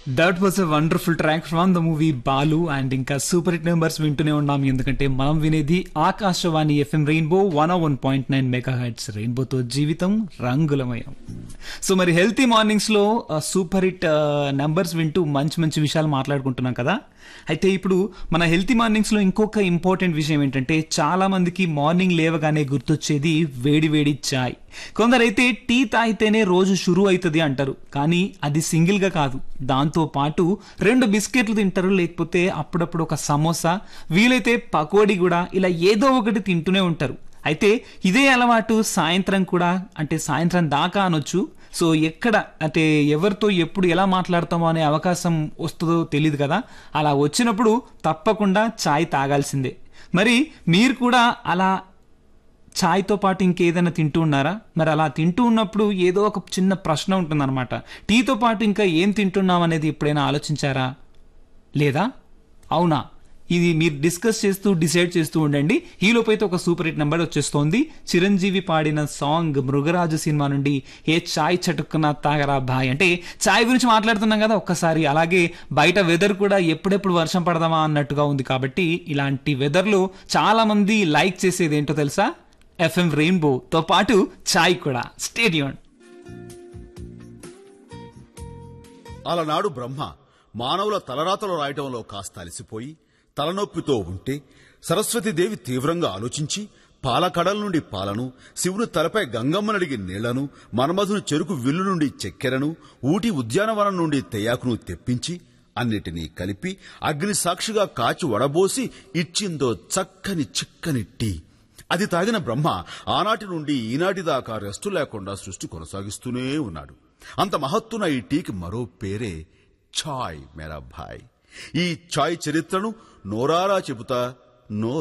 that was a wonderful track from the movie Balu and ఇంకా super hit numbers వింటూనే ఉన్నాం ఎందుకంటే మనం వినేది Akashvani FM rainbow one one point nine megahertz రెయిన్బోతో జీవితం రంగులమయం సో మరి హెల్తీ మార్నింగ్స్ లో సూపర్ హిట్ నెంబర్స్ వింటూ మంచి మంచి విషయాలు మాట్లాడుకుంటున్నాం కదా అయితే ఇప్పుడు మన హెల్తీ మార్నింగ్స్ లో ఇంకొక ఇంపార్టెంట్ విషయం ఏంటంటే చాలా మందికి మార్నింగ్ లేవగానే గుర్తొచ్చేది వేడి వేడి చాయ్ కొందరైతే టీ తాగితేనే రోజు షురూ అవుతుంది అంటారు కానీ అది సింగిల్ గా కాదు దాంతో పాటు రెండు బిస్కెట్లు తింటారు లేకపోతే అప్పుడప్పుడు ఒక సమోసా వీలైతే పకోడీ కూడా ఇలా ఏదో ఒకటి తింటూనే ఉంటారు అయితే ఇదే అలవాటు సాయంత్రం కూడా అంటే సాయంత్రం దాకా అనొచ్చు సో ఎక్కడ అంటే ఎవరితో ఎప్పుడు ఎలా మాట్లాడతామో అనే అవకాశం వస్తుందో తెలియదు కదా అలా వచ్చినప్పుడు తప్పకుండా చాయ్ తాగాల్సిందే మరి మీరు కూడా అలా ఛాయ్తో పాటు ఇంకేదైనా తింటూ ఉన్నారా మరి అలా తింటూ ఉన్నప్పుడు ఏదో ఒక చిన్న ప్రశ్న ఉంటుందన్నమాట టీతో పాటు ఇంకా ఏం తింటున్నాం అనేది ఎప్పుడైనా ఆలోచించారా లేదా అవునా ఇది మీరు డిస్కస్ చేస్తూ డిసైడ్ చేస్తూ ఉండండి ఈలోపైతే ఒక సూపర్ హిట్ నెంబర్ వచ్చేస్తోంది చిరంజీవి పాడిన సాంగ్ మృగరాజు సినిమా నుండి ఏ చాయ్ చటుక్కున తాగరా బాయ్ అంటే చాయ్ గురించి మాట్లాడుతున్నాం కదా ఒక్కసారి అలాగే బయట వెదర్ కూడా ఎప్పుడెప్పుడు వర్షం పడదామా అన్నట్టుగా ఉంది కాబట్టి ఇలాంటి వెదర్లో చాలా మంది లైక్ చేసేది ఏంటో తెలుసా ఎఫ్ఎం రెయిన్బోతో పాటు చాయ్ కూడా స్టేడియం అలనాడు బ్రహ్మ మానవుల తలరాతలు రాయటంలో కాస్త అలసిపోయి తలనొప్పితో ఉంటే సరస్వతీదేవి తీవ్రంగా ఆలోచించి పాలకడల నుండి పాలను శివుని తలపై గంగమ్మనడిగి నీళ్లను మన్మధుని చెరుకు విల్లు నుండి చక్కెరను ఊటి ఉద్యానవనం నుండి తెయాకును తెప్పించి అన్నిటినీ కలిపి అగ్ని సాక్షిగా కాచి వడబోసి ఇచ్చిందో చక్కని చిక్కని టీ అది తాగిన బ్రహ్మ ఆనాటి నుండి ఈనాటి దాకా రెస్టు లేకుండా సృష్టి కొనసాగిస్తూనే ఉన్నాడు అంత మహత్తున ఈ టీకి మరో పేరే ఛాయ్ మేరా భాయ్ ఈ ఛాయ్ చరిత్రను నోరారా చెబుతా నో